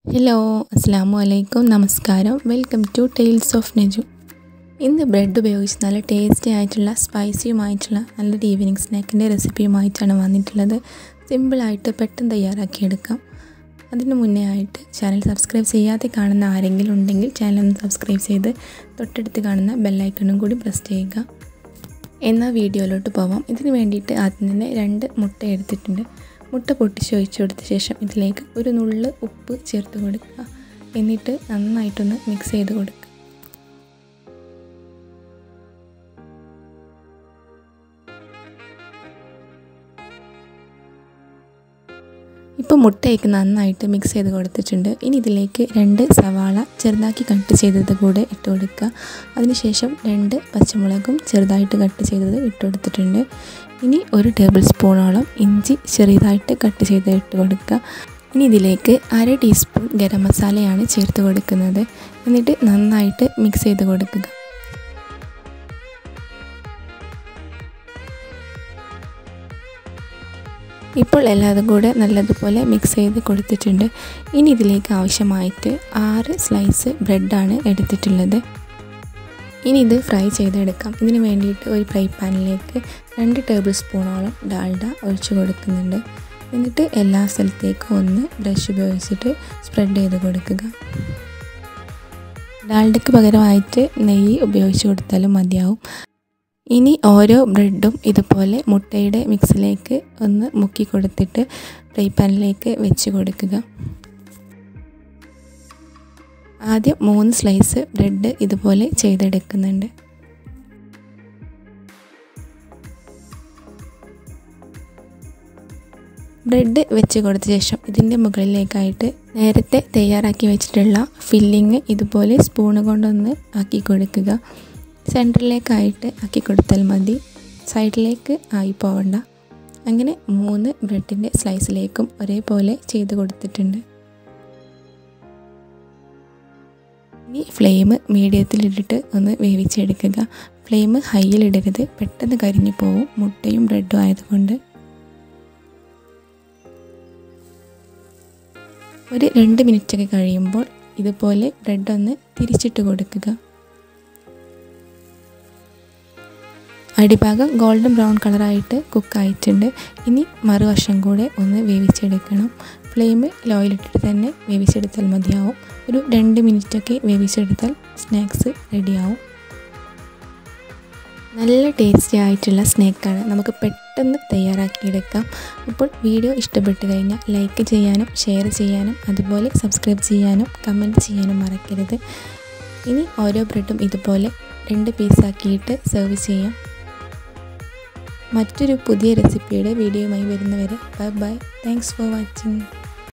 hello അസ്സാമു അലൈക്കും നമസ്കാരം welcome to tales of Neju ഇന്ന് ബ്രെഡ് ഉപയോഗിച്ച് നല്ല ടേസ്റ്റി ആയിട്ടുള്ള സ്പൈസിയുമായിട്ടുള്ള നല്ലൊരു ഈവനിങ് സ്നാക്കിൻ്റെ റെസിപ്പിയുമായിട്ടാണ് വന്നിട്ടുള്ളത് സിമ്പിളായിട്ട് പെട്ടെന്ന് തയ്യാറാക്കിയെടുക്കാം അതിന് മുന്നേ ആയിട്ട് ചാനൽ സബ്സ്ക്രൈബ് ചെയ്യാതെ കാണുന്ന ആരെങ്കിലും ഉണ്ടെങ്കിൽ ചാനൽ ഒന്ന് സബ്സ്ക്രൈബ് ചെയ്ത് തൊട്ടടുത്ത് കാണുന്ന ബെല്ലൈക്കണും കൂടി പ്രസ് ചെയ്യുക എന്നാൽ വീഡിയോയിലോട്ട് പോവാം ഇതിന് വേണ്ടിയിട്ട് ആദ്യം തന്നെ രണ്ട് മുട്ട എടുത്തിട്ടുണ്ട് മുട്ട പൊട്ടിച്ച് ഒഴിച്ചു കൊടുത്ത ശേഷം ഇതിലേക്ക് ഒരു നുള്ള് ഉപ്പ് ചേർത്ത് കൊടുക്കുക എന്നിട്ട് നന്നായിട്ടൊന്ന് മിക്സ് ചെയ്ത് കൊടുക്കുക ഇപ്പോൾ മുട്ടയൊക്കെ നന്നായിട്ട് മിക്സ് ചെയ്ത് കൊടുത്തിട്ടുണ്ട് ഇനി ഇതിലേക്ക് രണ്ട് സവാള ചെറുതാക്കി കട്ട് ചെയ്തത് കൂടെ ഇട്ട് കൊടുക്കുക അതിനുശേഷം രണ്ട് പച്ചമുളകും ചെറുതായിട്ട് കട്ട് ചെയ്തത് ഇട്ട് കൊടുത്തിട്ടുണ്ട് ഇനി ഒരു ടേബിൾ സ്പൂണോളം ഇഞ്ചി ചെറുതായിട്ട് കട്ട് ചെയ്ത് ഇട്ട് കൊടുക്കുക ഇനി ഇതിലേക്ക് അര ടീസ്പൂൺ ഗരം മസാലയാണ് ചേർത്ത് കൊടുക്കുന്നത് എന്നിട്ട് നന്നായിട്ട് മിക്സ് ചെയ്ത് കൊടുക്കുക ഇപ്പോൾ എല്ലാതും കൂടെ നല്ലതുപോലെ മിക്സ് ചെയ്ത് കൊടുത്തിട്ടുണ്ട് ഇനി ഇതിലേക്ക് ആവശ്യമായിട്ട് ആറ് സ്ലൈസ് ബ്രെഡാണ് എടുത്തിട്ടുള്ളത് ഇനി ഇത് ഫ്രൈ ചെയ്തെടുക്കാം ഇതിന് വേണ്ടിയിട്ട് ഒരു ഫ്രൈ പാനിലേക്ക് രണ്ട് ടേബിൾ സ്പൂണോളം ഡാൽഡ ഒഴിച്ചു കൊടുക്കുന്നുണ്ട് എന്നിട്ട് എല്ലാ സ്ഥലത്തേക്കും ഒന്ന് ബ്രഷ് ഉപയോഗിച്ചിട്ട് സ്പ്രെഡ് ചെയ്ത് കൊടുക്കുക ഡാൽഡയ്ക്ക് പകരമായിട്ട് നെയ്യ് ഉപയോഗിച്ച് കൊടുത്താലും മതിയാവും ഇനി ഓരോ ബ്രെഡും ഇതുപോലെ മുട്ടയുടെ മിക്സിലേക്ക് ഒന്ന് മുക്കി കൊടുത്തിട്ട് ഫ്രൈ പാനിലേക്ക് വെച്ച് കൊടുക്കുക ആദ്യം മൂന്ന് സ്ലൈസ് ബ്രെഡ് ഇതുപോലെ ചെയ്തെടുക്കുന്നുണ്ട് ബ്രെഡ് വെച്ച് കൊടുത്ത ശേഷം ഇതിൻ്റെ മുകളിലേക്കായിട്ട് നേരത്തെ തയ്യാറാക്കി വെച്ചിട്ടുള്ള ഫില്ലിങ് ഇതുപോലെ സ്പൂണ് കൊണ്ടൊന്ന് ആക്കി കൊടുക്കുക സെൻറ്ററിലേക്കായിട്ട് ആക്കി കൊടുത്താൽ മതി സൈഡിലേക്ക് ആയി പോവണ്ട അങ്ങനെ മൂന്ന് ബ്രെഡിൻ്റെ സ്ലൈസിലേക്കും ഒരേപോലെ ചെയ്ത് കൊടുത്തിട്ടുണ്ട് ഇനി ഫ്ലെയിം മീഡിയത്തിലിട്ടിട്ട് ഒന്ന് വേവിച്ചെടുക്കുക ഫ്ലെയിം ഹൈയിലിടരുത് പെട്ടെന്ന് കരിഞ്ഞു പോവും മുട്ടയും ബ്രെഡും ആയതുകൊണ്ട് ഒരു രണ്ട് മിനിറ്റൊക്കെ കഴിയുമ്പോൾ ഇതുപോലെ ബ്രെഡ് ഒന്ന് തിരിച്ചിട്ട് കൊടുക്കുക അടിഭാഗം ഗോൾഡൻ ബ്രൗൺ കളറായിട്ട് കുക്കായിട്ടുണ്ട് ഇനി മറുവശം കൂടെ ഒന്ന് വേവിച്ചെടുക്കണം ഫ്ലെയിം ലോയിലിട്ടിട്ട് തന്നെ വേവിച്ചെടുത്താൽ മതിയാവും ഒരു രണ്ട് മിനിറ്റൊക്കെ വേവിച്ചെടുത്താൽ സ്നാക്സ് റെഡിയാവും നല്ല ടേസ്റ്റി ആയിട്ടുള്ള സ്നാക്കാണ് നമുക്ക് പെട്ടെന്ന് തയ്യാറാക്കിയെടുക്കാം അപ്പോൾ വീഡിയോ ഇഷ്ടപ്പെട്ട് കഴിഞ്ഞാൽ ലൈക്ക് ചെയ്യാനും ഷെയർ ചെയ്യാനും അതുപോലെ സബ്സ്ക്രൈബ് ചെയ്യാനും കമൻറ്റ് ചെയ്യാനും മറക്കരുത് ഇനി ഓരോ ബ്രെഡും ഇതുപോലെ രണ്ട് പീസാക്കിയിട്ട് സെർവ് ചെയ്യാം മറ്റൊരു പുതിയ റെസിപ്പിയുടെ വീഡിയോയുമായി വരുന്നവരെ bye bye thanks for watching